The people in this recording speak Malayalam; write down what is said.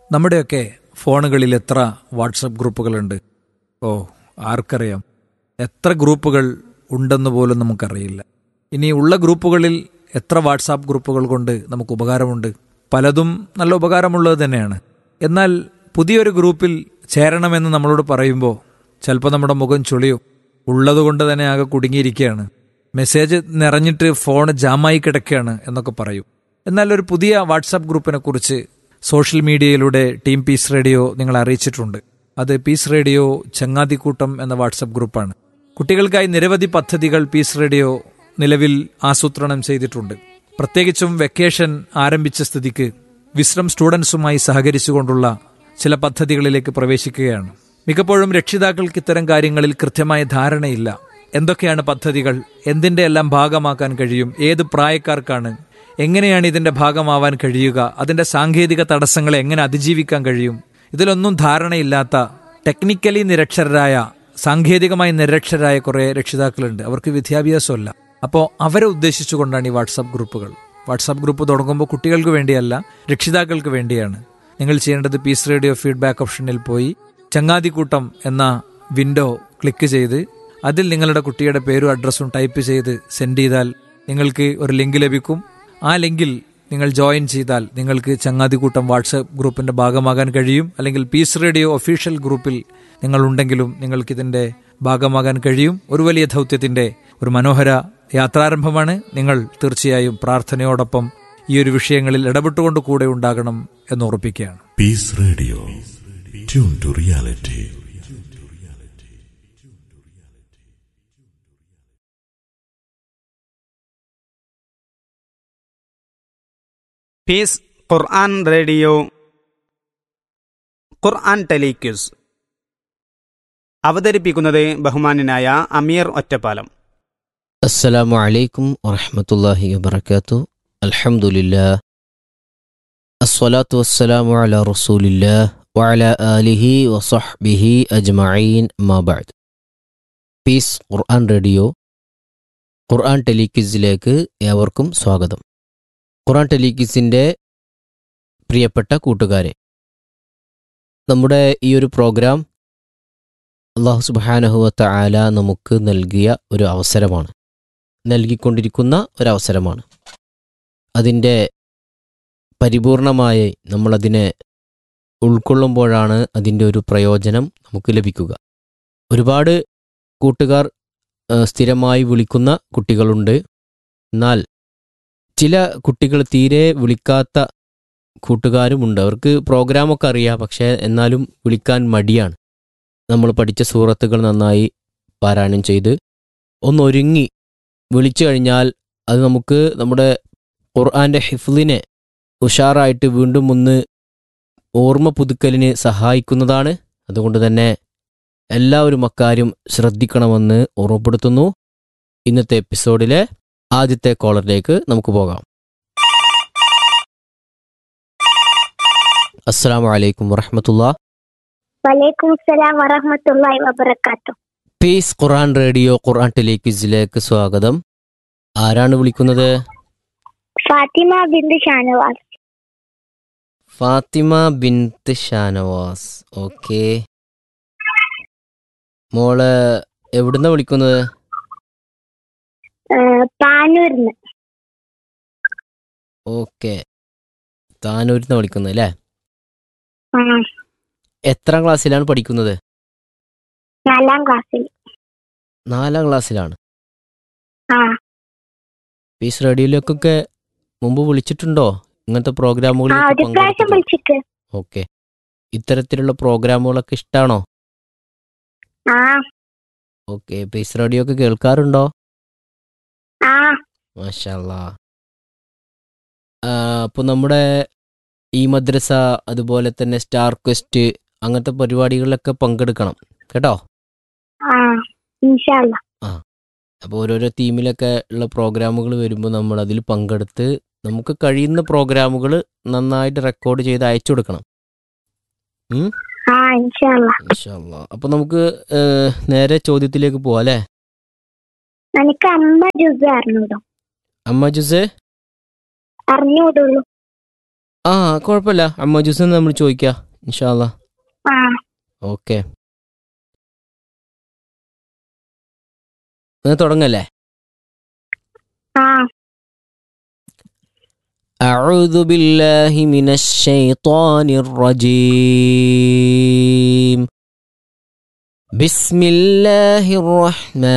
നമ്മുടെയൊക്കെ ഫോണുകളിൽ എത്ര വാട്സപ്പ് ഗ്രൂപ്പുകളുണ്ട് ഓ ആർക്കറിയാം എത്ര ഗ്രൂപ്പുകൾ ഉണ്ടെന്ന് പോലും നമുക്കറിയില്ല ഇനി ഉള്ള ഗ്രൂപ്പുകളിൽ എത്ര വാട്സാപ്പ് ഗ്രൂപ്പുകൾ കൊണ്ട് നമുക്ക് ഉപകാരമുണ്ട് പലതും നല്ല ഉപകാരമുള്ളത് തന്നെയാണ് എന്നാൽ പുതിയൊരു ഗ്രൂപ്പിൽ ചേരണമെന്ന് നമ്മളോട് പറയുമ്പോൾ ചിലപ്പോൾ നമ്മുടെ മുഖം ചുളിയും ഉള്ളതുകൊണ്ട് തന്നെ ആകെ കുടുങ്ങിയിരിക്കുകയാണ് മെസ്സേജ് നിറഞ്ഞിട്ട് ഫോൺ ജാമായി കിടക്കുകയാണ് എന്നൊക്കെ പറയും എന്നാൽ ഒരു പുതിയ വാട്സാപ്പ് ഗ്രൂപ്പിനെ കുറിച്ച് സോഷ്യൽ മീഡിയയിലൂടെ ടീം പീസ് റേഡിയോ നിങ്ങളെ അറിയിച്ചിട്ടുണ്ട് അത് പീസ് റേഡിയോ ചങ്ങാതിക്കൂട്ടം എന്ന വാട്സപ്പ് ഗ്രൂപ്പാണ് കുട്ടികൾക്കായി നിരവധി പദ്ധതികൾ പീസ് റേഡിയോ നിലവിൽ ആസൂത്രണം ചെയ്തിട്ടുണ്ട് പ്രത്യേകിച്ചും വെക്കേഷൻ ആരംഭിച്ച സ്ഥിതിക്ക് വിശ്രം സ്റ്റുഡൻസുമായി സഹകരിച്ചുകൊണ്ടുള്ള ചില പദ്ധതികളിലേക്ക് പ്രവേശിക്കുകയാണ് മിക്കപ്പോഴും രക്ഷിതാക്കൾക്ക് ഇത്തരം കാര്യങ്ങളിൽ കൃത്യമായ ധാരണയില്ല എന്തൊക്കെയാണ് പദ്ധതികൾ എന്തിന്റെ എല്ലാം ഭാഗമാക്കാൻ കഴിയും ഏത് പ്രായക്കാർക്കാണ് എങ്ങനെയാണ് ഇതിന്റെ ഭാഗമാവാൻ കഴിയുക അതിന്റെ സാങ്കേതിക തടസ്സങ്ങളെ എങ്ങനെ അതിജീവിക്കാൻ കഴിയും ഇതിലൊന്നും ധാരണയില്ലാത്ത ടെക്നിക്കലി നിരക്ഷരരായ സാങ്കേതികമായി നിരക്ഷരായ കുറേ രക്ഷിതാക്കളുണ്ട് അവർക്ക് വിദ്യാഭ്യാസമല്ല അപ്പോൾ അവരെ ഉദ്ദേശിച്ചുകൊണ്ടാണ് ഈ വാട്സാപ്പ് ഗ്രൂപ്പുകൾ വാട്സാപ്പ് ഗ്രൂപ്പ് തുടങ്ങുമ്പോൾ കുട്ടികൾക്ക് വേണ്ടിയല്ല രക്ഷിതാക്കൾക്ക് വേണ്ടിയാണ് നിങ്ങൾ ചെയ്യേണ്ടത് പീസ് റേഡിയോ ഫീഡ്ബാക്ക് ഓപ്ഷനിൽ പോയി ചങ്ങാതിക്കൂട്ടം എന്ന വിൻഡോ ക്ലിക്ക് ചെയ്ത് അതിൽ നിങ്ങളുടെ കുട്ടിയുടെ പേരും അഡ്രസ്സും ടൈപ്പ് ചെയ്ത് സെൻഡ് ചെയ്താൽ നിങ്ങൾക്ക് ഒരു ലിങ്ക് ലഭിക്കും ആ ലിങ്കിൽ നിങ്ങൾ ജോയിൻ ചെയ്താൽ നിങ്ങൾക്ക് ചങ്ങാതിക്കൂട്ടം വാട്സപ്പ് ഗ്രൂപ്പിന്റെ ഭാഗമാകാൻ കഴിയും അല്ലെങ്കിൽ പീസ് റേഡിയോ ഒഫീഷ്യൽ ഗ്രൂപ്പിൽ നിങ്ങൾ ഉണ്ടെങ്കിലും നിങ്ങൾക്ക് ഇതിന്റെ ഭാഗമാകാൻ കഴിയും ഒരു വലിയ ദൗത്യത്തിന്റെ ഒരു മനോഹര യാത്രാരംഭമാണ് നിങ്ങൾ തീർച്ചയായും പ്രാർത്ഥനയോടൊപ്പം ഈ ഒരു വിഷയങ്ങളിൽ ഇടപെട്ടുകൊണ്ട് കൂടെ ഉണ്ടാകണം എന്ന് ഉറപ്പിക്കുകയാണ് Peace Radio. Tune to reality. Peace Quran radio Quran telequiz അവതരിപ്പിക്കുന്നത് ബഹുമാന്യനായ അമീർ ഒറ്റപ്പാലം السلام عليكم ورحمة الله وبركاته الحمد لله الصلاة والسلام على رسول الله وعلى آله وصحبه أجمعين ما بعد പീസ് ഖുർആൻ റേഡിയോ ഖുർആൻ ടെലിക്വിസിലേക്ക് ഏവർക്കും സ്വാഗതം ഖുർആൻ ടെലിക്വിസിൻ്റെ പ്രിയപ്പെട്ട കൂട്ടുകാരെ നമ്മുടെ ഈ ഒരു പ്രോഗ്രാം അള്ളാഹു സുബാനഹുവത്ത ആല നമുക്ക് നൽകിയ ഒരു അവസരമാണ് നൽകിക്കൊണ്ടിരിക്കുന്ന ഒരവസരമാണ് അതിൻ്റെ പരിപൂർണമായി നമ്മളതിനെ ഉൾക്കൊള്ളുമ്പോഴാണ് അതിൻ്റെ ഒരു പ്രയോജനം നമുക്ക് ലഭിക്കുക ഒരുപാട് കൂട്ടുകാർ ആ, സ്ഥിരമായി വിളിക്കുന്ന കുട്ടികളുണ്ട് എന്നാൽ ചില കുട്ടികൾ തീരെ വിളിക്കാത്ത കൂട്ടുകാരുമുണ്ട് അവർക്ക് പ്രോഗ്രാമൊക്കെ അറിയാം പക്ഷേ എന്നാലും വിളിക്കാൻ മടിയാണ് നമ്മൾ പഠിച്ച സൂറത്തുകൾ നന്നായി പാരായണം ചെയ്ത് ഒന്നൊരുങ്ങി വിളിച്ചു കഴിഞ്ഞാൽ അത് നമുക്ക് നമ്മുടെ ഖുർആൻ്റെ ഹിഫ്ലിനെ ഉഷാറായിട്ട് വീണ്ടും ഒന്ന് ഓർമ്മ പുതുക്കലിന് സഹായിക്കുന്നതാണ് അതുകൊണ്ട് തന്നെ എല്ലാവരും അക്കാര്യം ശ്രദ്ധിക്കണമെന്ന് ഓർമ്മപ്പെടുത്തുന്നു ഇന്നത്തെ എപ്പിസോഡിലെ ആദ്യത്തെ കോളറിലേക്ക് നമുക്ക് പോകാം അസ്സാം വലൈക്കും വറഹമത്തുള്ള വലൈക്കും സലാം വറഹമത്തുള്ളാഹി വബറകാത്തു പീസ് ഖുർആൻ റേഡിയോ ഖുർആൻ ടെലിക്വിസിലേക്ക് സ്വാഗതം ആരാണ് വിളിക്കുന്നത് ഫാത്തിമ ബിന്ദു ഷാനവാസ് ഫാത്തിമ ബിൻത്ത് ഷാനവാസ് ഓക്കെ മോള് എവിടുന്ന വിളിക്കുന്നത് ഏഹ് പാനൂരിന്ന് ഓക്കെ താനൂരിൽ നിന്ന് വിളിക്കുന്നത് അല്ലേ ആ, എത്രാം ക്ലാസ്സിലാണ് പഠിക്കുന്നത് നാലാം ക്ലാസ്സിൽ നാലാം ക്ലാസ്സിലാണ് ആ പീസ് റേഡിയോയിലേക്കൊക്കെ മുമ്പ് വിളിച്ചിട്ടുണ്ടോ ഇങ്ങനത്തെ ആ പ്രോഗ്രാമുകളിൽ ഒരു പ്രാവശ്യം വിളിച്ചിട്ട് ഓക്കെ ഇത്തരത്തിലുള്ള പ്രോഗ്രാമുകളൊക്കെ ഇഷ്ടമാണോ ആ ഓക്കെ പീസ് റേഡിയോ ഒക്കെ കേൾക്കാറുണ്ടോ ആ മാഷല്ലാ അപ്പോൾ നമ്മുടെ ഈ മദ്രസ അതുപോലെ തന്നെ സ്റ്റാർ ക്വസ്റ്റ് അങ്ങനത്തെ പരിപാടികളിലൊക്കെ പങ്കെടുക്കണം കേട്ടോ ആ ഇൻഷാല്ല അപ്പോൾ ഓരോരോ തീമിലൊക്കെ ഉള്ള പ്രോഗ്രാമുകൾ വരുമ്പോൾ നമ്മൾ അതിൽ പങ്കെടുത്ത് നമുക്ക് കഴിയുന്ന പ്രോഗ്രാമുകൾ നന്നായിട്ട് റെക്കോർഡ് ചെയ്ത് അയച്ചു കൊടുക്കണം ആ ഇൻഷാല്ല ഇൻഷാല്ലാ അപ്പോൾ നമുക്ക് ഏഹ്, നേരെ ചോദ്യത്തിലേക്ക് പോവാം അല്ലേ എനിക്ക് അമ്മ ജുസ് അറിഞ്ഞൂടോ അമ്മ ജുസേ അറിഞ്ഞൂടുള്ളൂ ആ കുഴപ്പമില്ല അമ്മ ജ്യൂസ് നമ്മൾ ചോദിക്കാം ഇൻഷാല്ല ആ ഓക്കെ എന്നാ തുടങ്ങല്ലേ ആ أعوذ بالله من الشيطان الرجيم بسم الله الرحمن